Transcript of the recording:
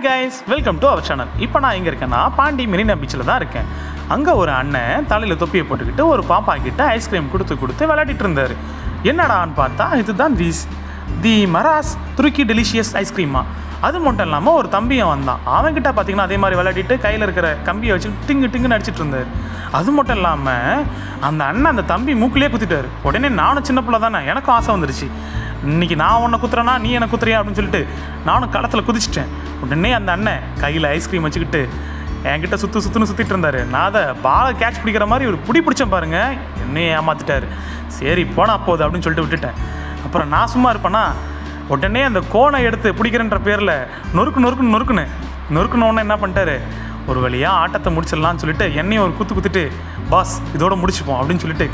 guys welcome to our channel இப்போ நான் எங்கே இருக்கேன்னா பாண்டி மெரினா பீச்சில் தான் இருக்கேன் அங்கே ஒரு அண்ணன் தலையில் தொப்பியை போட்டுக்கிட்டு ஒரு பாப்பா கிட்ட ஐஸ்கிரீம் கொடுத்து கொடுத்து விளையாடிட்டு இருந்தார் என்னடான்னு பார்த்தா இதுதான் தீஸ் தி மராஸ் துருக்கி டெலிஷியஸ் ஐஸ்கிரீமா அது மட்டும் இல்லாமல் ஒரு தம்பியும் வந்தான் அவன்கிட்ட பார்த்தீங்கன்னா அதே மாதிரி விளையாடிட்டு கையில் இருக்கிற கம்பியை வச்சு டிங்கு டிங்குன்னு அடிச்சிட்டு இருந்தார் அது மட்டும் இல்லாமல் அந்த அண்ணன் அந்த தம்பி மூக்கிலே குத்திட்டாரு உடனே நானும் சின்ன பிள்ளை தானே எனக்கும் ஆசை வந்துருச்சு இன்னைக்கு நான் உன்னை குத்துறேனா நீ என்ன குத்துறியா அப்படின்னு சொல்லிட்டு நானும் களத்தில் குதிச்சிட்டேன் உடனே அந்த அண்ணன் கையில் ஐஸ்கிரீம் வச்சுக்கிட்டு என்கிட்ட சுற்று சுற்றுன்னு சுற்றிட்டு இருந்தாரு நான் அதை பாலை கேட்ச் பிடிக்கிற மாதிரி ஒரு பிடி பிடிச்சேன் பாருங்க என்னையே ஏமாத்திட்டாரு சரி போனா போகுது அப்படின்னு சொல்லிட்டு விட்டுட்டேன் அப்புறம் நான் சும்மா இருப்பேனா உடனே அந்த கோனை எடுத்து பிடிக்கிறன்ற பேரில் நொறுக்கு நொறுக்குன்னு நொறுக்குனேன் நொறுக்குன உடனே என்ன பண்ணிட்டாரு ஒரு வழியாக ஆட்டத்தை முடிச்சிடலாம்னு சொல்லிட்டு என்னையும் ஒரு குத்து குத்துட்டு பாஸ் இதோட முடிச்சுப்போம் அப்படின்னு சொல்லிட்டு